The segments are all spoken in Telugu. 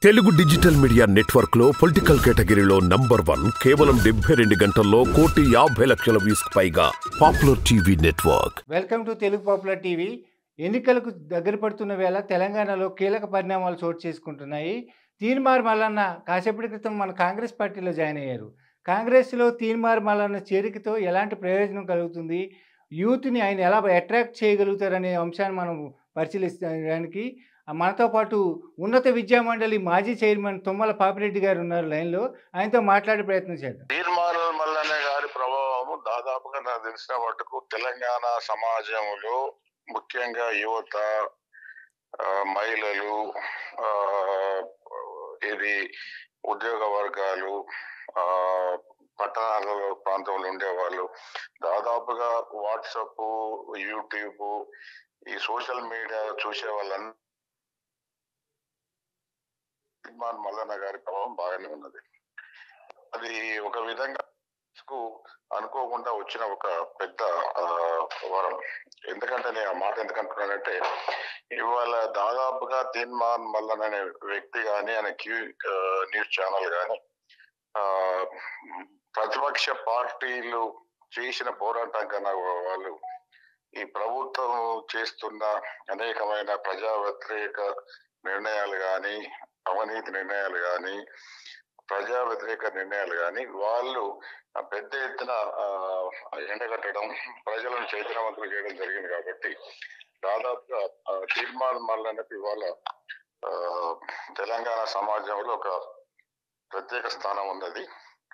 తెలుగు డిజిటల్ మీడియా నెట్వర్క్ లో పొలిటికల్ కేటగిరీలో నంబర్ వన్ కేవలం డెబ్బై రెండు గంటల్లో కోటి యాభై లక్షల వ్యూస్ పైగా popular TV network welcome to Telugu popular TV ఎన్నికలకు దగ్గర పడుతున్న వేళ తెలంగాణలో కీలక పరిణామాలు చోటు చేసుకుంటున్నాయి తీన్మార్ మల్లన్న కాసేపటి క్రితం మన కాంగ్రెస్ పార్టీలో జాయిన్ అయ్యారు కాంగ్రెస్లో తీన్మార్ మల్లన్న చేరికతో ఎలాంటి ప్రయోజనం కలుగుతుంది యూత్ని ఆయన ఎలా అట్రాక్ట్ చేయగలుగుతారనే అంశాన్ని మనం పరిశీలించడానికి మనతో పాటు ఉన్నత విద్యా మండలి మాజీ చైర్మన్ తుమ్మల పాపిరెడ్డి గారు ఉన్నారు లైన్లో ఆయనతో మాట్లాడే ప్రయత్నం చేద్దాం తీర్మాల మల్లన్న గారి ప్రభావము దాదాపుగా నాకు తెలిసిన మటుకు తెలంగాణ సమాజంలో ముఖ్యంగా యువత ఆ, మహిళలు ఆ, ఇది ఉద్యోగ వర్గాలు ఆ, పట్టణాలలో ప్రాంతంలో ఉండేవాళ్ళు దాదాపుగా వాట్సప్ యూట్యూబ్ ఈ సోషల్ మీడియా చూసే వాళ్ళని తీర్మాన్ మల్లన్న గారి ప్రభావం బాగానే ఉన్నది అది ఒక విధంగా కు అనుకోకుండా వచ్చిన ఒక పెద్ద ఆ, వరం ఎందుకంటే నేను ఆ మాట ఎందుకంటున్నానంటే ఇవాళ దాదాపుగా తీన్మాన్ మల్లన్ అనే వ్యక్తి కానీ ఆయన క్యూ ఆ, న్యూస్ ఛానల్ కానీ ఆ, ప్రతిపక్ష పార్టీలు చేసిన పోరాటం కన్నా వాళ్ళు ఈ ప్రభుత్వం చేస్తున్న అనేకమైన ప్రజా వ్యతిరేక నిర్ణయాలు కానీ అవినీతి నిర్ణయాలు కానీ ప్రజా వ్యతిరేక నిర్ణయాలు కానీ వాళ్ళు ఆ పెద్ద ఎత్తున ఆ, ఎండగట్టడం ప్రజలను చైతన్యవంతులు చేయడం జరిగింది కాబట్టి దాదాపుగా ఆ, తీర్మానం మల్లన్నకి ఇవాళ ఆ, తెలంగాణ సమాజంలో ఒక ప్రత్యేక స్థానం ఉన్నది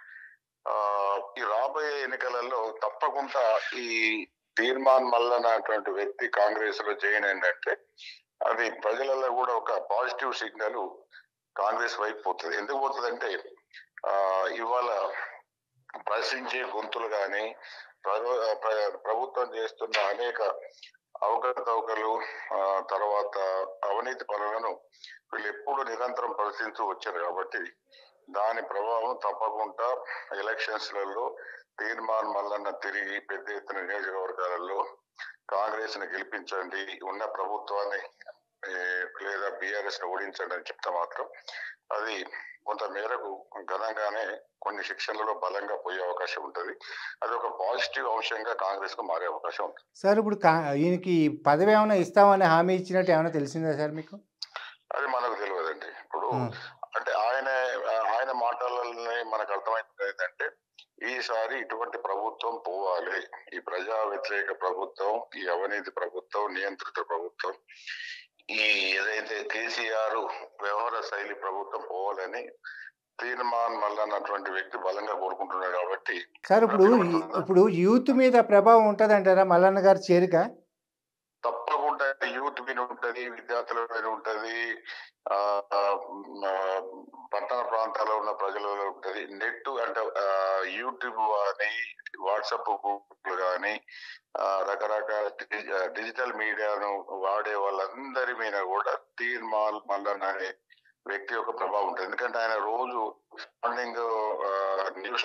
ఆ ఈ రాబోయే ఎన్నికలలో తప్పకుండా ఈ తీర్మాన్ మల్లన్న అటువంటి వ్యక్తి కాంగ్రెస్ లో జాయిన్ ఏంటంటే అది ప్రజలలో కూడా ఒక పాజిటివ్ సిగ్నల్ కాంగ్రెస్ వైపు పోతుంది ఎందుకు పోతుందంటే ఆ ఇవాళ ప్రశ్నించే గొంతులు కానీ ప్రభుత్వం చేస్తున్న అనేక అవకతవకలు ఆ, తర్వాత అవినీతి పనులను వీళ్ళు ఎప్పుడు నిరంతరం పరిశీలిస్తూ వచ్చారు కాబట్టి దాని ప్రభావం తప్పకుండా ఎలక్షన్స్ లలో తీర్మాన్ మల్లన్న తిరిగి పెద్ద ఎత్తున నియోజకవర్గాలలో కాంగ్రెస్ ని గెలిపించండి ఉన్న ప్రభుత్వాన్ని ఏ, లేదా బీఆర్ఎస్ ని ఓడించండి అని చెప్తే మాత్రం అది కొంత మేరకు ఘనంగానే కొన్ని శిక్షణలలో బలంగా పోయే అవకాశం ఉంటుంది అది ఒక పాజిటివ్ అంశంగా కాంగ్రెస్ కు మారే అవకాశం ఉంటుంది సార్ ఇప్పుడు కా ఈయనకి పదవి ఏమైనా ఇస్తామని హామీ ఇచ్చినట్టు ఏమైనా తెలిసిందా సార్ మీకు అది మనకు తెలియదండి ఇప్పుడు ఉం. అంటే ఆయన ఆయన మాటలనే మనకు అర్థమైంది ఏంటంటే ఈసారి ఇటువంటి ప్రభుత్వం పోవాలి ఈ ప్రజా వ్యతిరేక ప్రభుత్వం ఈ అవినీతి ప్రభుత్వం నియంత్రిత ప్రభుత్వం ఈ ఏదైతే కేసీఆర్ వ్యవహార శైలి ప్రభుత్వం పోవాలని తీర్మాన్ మల్లన్నటువంటి వ్యక్తి బలంగా కోరుకుంటున్నాడు కాబట్టి సార్ ఇప్పుడు ఈ- ఇప్పుడు యూత్ మీద ప్రభావం ఉంటుంది అంటారా మల్లన్న గారి చేరిక తప్పకుండా యూత్ మీద ఉంటది విద్యార్థుల మీద ఉంటది ఆ, ఆ, ఆ, పట్టణ ప్రాంతాల్లో ఉన్న ప్రజలలో ఉంటది నెట్ అంటే ఆ, యూట్యూబ్ కానీ వాట్సాప్ గ్రూపులు కానీ ఆ, రకరకాల డి- ఆ, డిజిటల్ మీడియాను వాడే వాళ్ళందరి మీద కూడా తీర్మాల్ మల్లన్ అనే వ్యక్తి యొక్క ప్రభావం ఉంటుంది ఎందుకంటే ఆయన రోజు మార్నింగ్ న్యూస్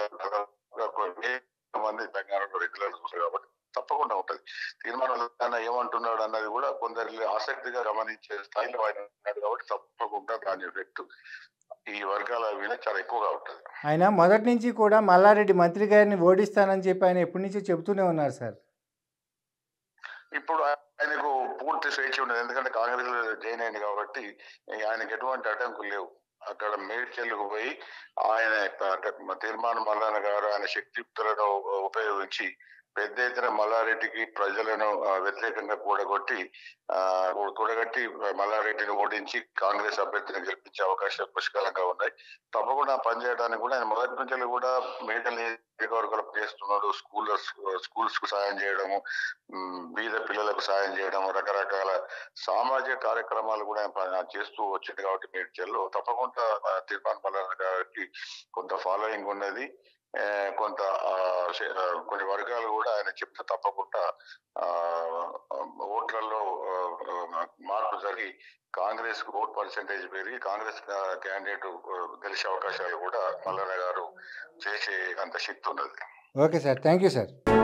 మంది తెలంగాణలో రెగ్యులర్ చూస్తారు కాబట్టి తప్పకుండా ఉంటది తీర్మానం ఆయన ఏమంటున్నాడు అన్నది కూడా కొందరి ఆసక్తిగా గమనించే స్థాయిలో ఆయన ఉన్నాడు కాబట్టి తప్పకుండా దాని ఎఫెక్ట్ ఈ వర్గాల మీద చాలా ఎక్కువగా ఉంటుంది ఆయన మొదటి నుంచి కూడా మల్లారెడ్డి మంత్రి గారిని ఓడిస్తానని చెప్పి ఆయన ఎప్పటి నుంచో చెబుతూనే ఉన్నారు సార్ ఇప్పుడు ఆయనకు పూర్తి స్వేచ్ఛ ఉండదు ఎందుకంటే కాంగ్రెస్ లో జాయిన్ అయింది కాబట్టి ఆయనకి ఎటువంటి అడ్డంకులు లేవు అక్కడ మేడ్చల్లుకు పోయి ఆయన యొక్క అంటే తీర్మానం మల్లన్న గారు ఆయన శక్తియుక్తులను ఉపయోగించి పెద్ద ఎత్తున మల్లారెడ్డికి ప్రజలను ఆ, వ్యతిరేకంగా కూడగొట్టి ఆ కూడగట్టి మల్లారెడ్డిని ఓడించి కాంగ్రెస్ అభ్యర్థిని గెలిపించే అవకాశాలు పుష్కలంగా ఉన్నాయి తప్పకుండా పనిచేయడానికి కూడా ఆయన మొదటి నుంచి కూడా మేడల్ నియోజకవర్గాలు చేస్తున్నాడు స్కూల్ స్కూల్స్ కు సాయం చేయడము ఉమ్, బీద పిల్లలకు సాయం చేయడం రకరకాల సామాజిక కార్యక్రమాలు కూడా ఆయన ప- చేస్తూ వచ్చింది కాబట్టి మేడ్చల్లో తప్పకుండా ఆ, తీర్మాన్ మల్లన్న గారికి కొంత ఫాలోయింగ్ ఉన్నది ఆ, కొంత ఆ, శ- ఆ, కొన్ని వర్గాలు కూడా ఆయన చెప్తే తప్పకుండా ఆ, ఓట్లలో ఆ, మార్పు జరిగి కాంగ్రెస్ కు ఓట్ పర్సెంటేజ్ పెరిగి కాంగ్రెస్ క్యాండిడేట్ గెలిచే అవకాశాలు కూడా మల్లన్న గారు చేసే అంత శక్తి ఉన్నది okay sir thank you sir